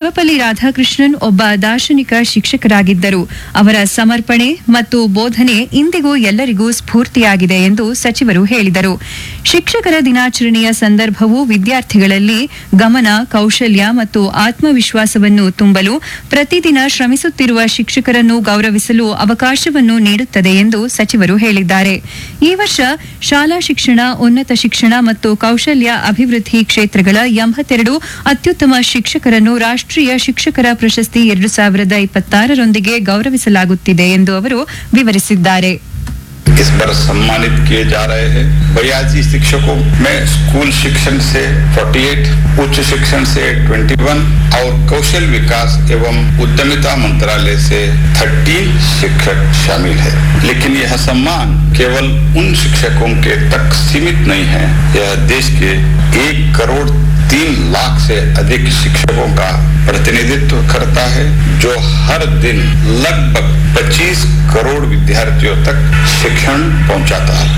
ಸರ್ವಪಲ್ಲಿ ರಾಧಾಕೃಷ್ಣನ್ ಒಬ್ಬ ದಾರ್ಶನಿಕ ಶಿಕ್ಷಕರಾಗಿದ್ದರು ಅವರ ಸಮರ್ಪಣೆ ಮತ್ತು ಬೋಧನೆ ಇಂದಿಗೂ ಎಲ್ಲರಿಗೂ ಸ್ಫೂರ್ತಿಯಾಗಿದೆ ಎಂದು ಸಚಿವರು ಹೇಳಿದರು ಶಿಕ್ಷಕರ ದಿನಾಚರಣೆಯ ಸಂದರ್ಭವು ವಿದ್ಯಾರ್ಥಿಗಳಲ್ಲಿ ಗಮನ ಕೌಶಲ್ಯ ಮತ್ತು ಆತ್ಮವಿಶ್ವಾಸವನ್ನು ತುಂಬಲು ಪ್ರತಿದಿನ ಶ್ರಮಿಸುತ್ತಿರುವ ಶಿಕ್ಷಕರನ್ನು ಗೌರವಿಸಲು ಅವಕಾಶವನ್ನು ನೀಡುತ್ತದೆ ಎಂದು ಸಚಿವರು ಹೇಳಿದ್ದಾರೆ ಈ ವರ್ಷ ಶಾಲಾ ಶಿಕ್ಷಣ ಉನ್ನತ ಶಿಕ್ಷಣ ಮತ್ತು ಕೌಶಲ್ಯ ಅಭಿವೃದ್ಧಿ ಕ್ಷೇತ್ರಗಳ ಎಂಬತ್ತೆರಡು ಅತ್ಯುತ್ತಮ ಶಿಕ್ಷಕರನ್ನು ರಾಷ್ಟ್ರೀಯ ಶಿಕ್ಷಕರ ಪ್ರಶಸ್ತಿ ಎರಡು ಸಾವಿರದ ಇಪ್ಪತ್ತಾರರೊಂದಿಗೆ ಗೌರವಿಸಲಾಗುತ್ತಿದೆ ಎಂದು ಅವರು ವಿವರಿಸಿದ್ದಾರೆ इस पर सम्मानित किए जा रहे हैं बयासी शिक्षकों में स्कूल शिक्षण से 48, उच्च शिक्षण से 21 और कौशल विकास एवं उद्यमिता मंत्रालय से 13 शिक्षक शामिल है लेकिन यह सम्मान केवल उन शिक्षकों के तक सीमित नहीं है यह देश के एक करोड़ तीन लाख से अधिक शिक्षकों का प्रतिनिधित्व करता है जो हर दिन लगभग 25 करोड़ विद्यार्थियों तक शिक्षण पहुंचाता है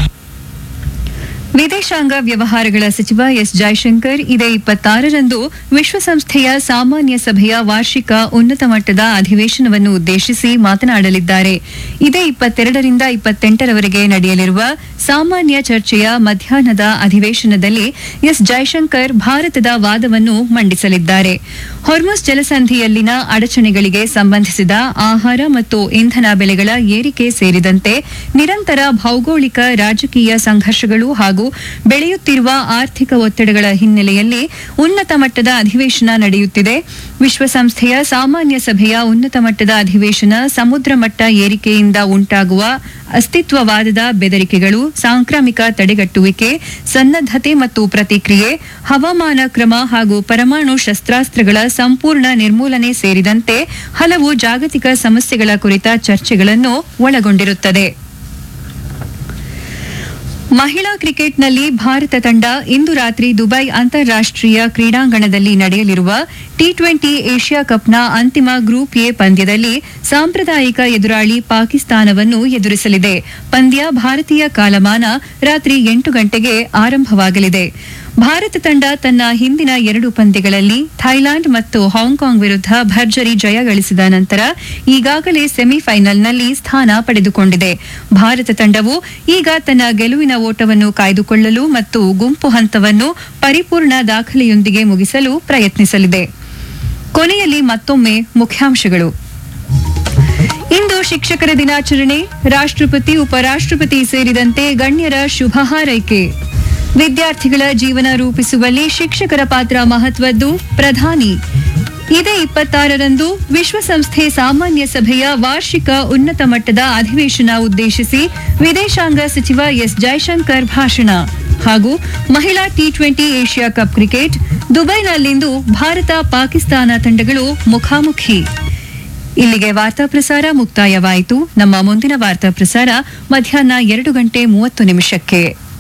ವಿದೇಶಾಂಗ ವ್ಯವಹಾರಗಳ ಸಚಿವ ಎಸ್ ಜೈಶಂಕರ್ ಇದೇ ಇಪ್ಪತ್ತಾರರಂದು ವಿಶ್ವಸಂಸ್ಥೆಯ ಸಾಮಾನ್ಯ ಸಭೆಯ ವಾರ್ಷಿಕ ಉನ್ನತ ಮಟ್ಟದ ಅಧಿವೇಶನವನ್ನು ಉದ್ದೇಶಿಸಿ ಮಾತನಾಡಲಿದ್ದಾರೆ ಇದೇ ಇಪ್ಪತ್ತೆರಡರಿಂದ ಇಪ್ಪತ್ತೆಂಟರವರೆಗೆ ನಡೆಯಲಿರುವ ಸಾಮಾನ್ಯ ಚರ್ಚೆಯ ಮಧ್ಯಾಹ್ನದ ಅಧಿವೇಶನದಲ್ಲಿ ಎಸ್ ಜೈಶಂಕರ್ ಭಾರತದ ವಾದವನ್ನು ಮಂಡಿಸಲಿದ್ದಾರೆ ಹೊರ್ಮುಸ್ ಜಲಸಂಧಿಯಲ್ಲಿನ ಅಡಚಣೆಗಳಿಗೆ ಸಂಬಂಧಿಸಿದ ಆಹಾರ ಮತ್ತು ಇಂಧನ ಬೆಲೆಗಳ ಏರಿಕೆ ಸೇರಿದಂತೆ ನಿರಂತರ ಭೌಗೋಳಿಕ ರಾಜಕೀಯ ಸಂಘರ್ಷಗಳು ಹಾಗೂ ಬೆಳೆಯುತ್ತಿರುವ ಆರ್ಥಿಕ ಒತ್ತಡಗಳ ಹಿನ್ನೆಲೆಯಲ್ಲಿ ಉನ್ನತ ಮಟ್ಟದ ಅಧಿವೇಶನ ನಡೆಯುತ್ತಿದೆ ವಿಶ್ವಸಂಸ್ಥೆಯ ಸಾಮಾನ್ಯ ಸಭೆಯ ಉನ್ನತ ಮಟ್ಟದ ಅಧಿವೇಶನ ಸಮುದ್ರ ಮಟ್ಟ ಏರಿಕೆಯಿಂದ ಉಂಟಾಗುವ ಅಸ್ತಿತ್ವವಾದದ ಬೆದರಿಕೆಗಳು ಸಾಂಕ್ರಾಮಿಕ ತಡೆಗಟ್ಟುವಿಕೆ ಸನ್ನದ್ದತೆ ಮತ್ತು ಪ್ರತಿಕ್ರಿಯೆ ಹವಾಮಾನ ಕ್ರಮ ಹಾಗೂ ಪರಮಾಣು ಶಸ್ತ್ರಾಸ್ತ್ರಗಳ ಸಂಪೂರ್ಣ ನಿರ್ಮೂಲನೆ ಸೇರಿದಂತೆ ಹಲವು ಜಾಗತಿಕ ಸಮಸ್ಯೆಗಳ ಕುರಿತ ಚರ್ಚೆಗಳನ್ನು ಒಳಗೊಂಡಿರುತ್ತದೆ ಮಹಿಳಾ ಕ್ರಿಕೆಟ್ನಲ್ಲಿ ಭಾರತ ತಂಡ ಇಂದು ರಾತ್ರಿ ದುಬೈ ಅಂತಾರಾಷ್ಟೀಯ ಕ್ರೀಡಾಂಗಣದಲ್ಲಿ ನಡೆಯಲಿರುವ ಟಿ ಟ್ವೆಂಟಿ ಏಷ್ಯಾ ಕಪ್ನ ಅಂತಿಮ ಗ್ರೂಪ್ ಎ ಪಂದ್ಯದಲ್ಲಿ ಸಾಂಪ್ರದಾಯಿಕ ಎದುರಾಳಿ ಪಾಕಿಸ್ತಾನವನ್ನು ಎದುರಿಸಲಿದೆ ಪಂದ್ಯ ಭಾರತೀಯ ಕಾಲಮಾನ ರಾತ್ರಿ ಎಂಟು ಗಂಟೆಗೆ ಆರಂಭವಾಗಲಿದೆ ಭಾರತ ತಂಡ ತನ್ನ ಹಿಂದಿನ ಎರಡು ಪಂದ್ಯಗಳಲ್ಲಿ ಥೈಲ್ಯಾಂಡ್ ಮತ್ತು ಹಾಂಗ್ಕಾಂಗ್ ವಿರುದ್ಧ ಭರ್ಜರಿ ಜಯ ಗಳಿಸಿದ ನಂತರ ಈಗಾಗಲೇ ಸೆಮಿಫೈನಲ್ನಲ್ಲಿ ಸ್ಥಾನ ಪಡೆದುಕೊಂಡಿದೆ ಭಾರತ ತಂಡವು ಈಗ ತನ್ನ ಗೆಲುವಿನ ಓಟವನ್ನು ಕಾಯ್ದುಕೊಳ್ಳಲು ಮತ್ತು ಗುಂಪು ಹಂತವನ್ನು ಪರಿಪೂರ್ಣ ದಾಖಲೆಯೊಂದಿಗೆ ಮುಗಿಸಲು ಪ್ರಯತ್ನಿಸಲಿದೆ ಕೊನೆಯಲ್ಲಿ ಮತ್ತೊಮ್ಮೆ ಮುಖ್ಯಾಂಶಗಳು ಇಂದು ಶಿಕ್ಷಕರ ದಿನಾಚರಣೆ ರಾಷ್ಟ್ರಪತಿ ಉಪರಾಷ್ಟ್ರಪತಿ ಸೇರಿದಂತೆ ಗಣ್ಯರ ಶುಭ ಹಾರೈಕೆ ವಿದ್ಯಾರ್ಥಿಗಳ ಜೀವನ ರೂಪಿಸುವಲ್ಲಿ ಶಿಕ್ಷಕರ ಪಾತ್ರ ಮಹತ್ವದ್ದು ಪ್ರಧಾನಿ ಇದೇ ಇಪ್ಪತ್ತಾರರಂದು ವಿಶ್ವಸಂಸ್ಥೆ ಸಾಮಾನ್ಯ ಸಭೆಯ ವಾರ್ಷಿಕ ಉನ್ನತ ಮಟ್ಟದ ಅಧಿವೇಶನ ಉದ್ದೇಶಿಸಿ ವಿದೇಶಾಂಗ ಸಚಿವ ಎಸ್ ಜೈಶಂಕರ್ ಭಾಷಣ ಹಾಗೂ ಮಹಿಳಾ T twenty Asia cup cricket ದುಬೈನಲ್ಲಿಂದು ಭಾರತ ಪಾಕಿಸ್ತಾನ ತಂಡಗಳು ಮುಖಾಮುಖಿ ಇಲ್ಲಿಗೆ ವಾರ್ತಾ ಪ್ರಸಾರ ಮುಕ್ತಾಯವಾಯಿತು ನಮ್ಮ ಮುಂದಿನ ವಾರ್ತಾ ಪ್ರಸಾರ ಮಧ್ಯಾಹ್ನ ಎರಡು ಗಂಟೆ ಮೂವತ್ತು ನಿಮಿಷಕ್ಕೆ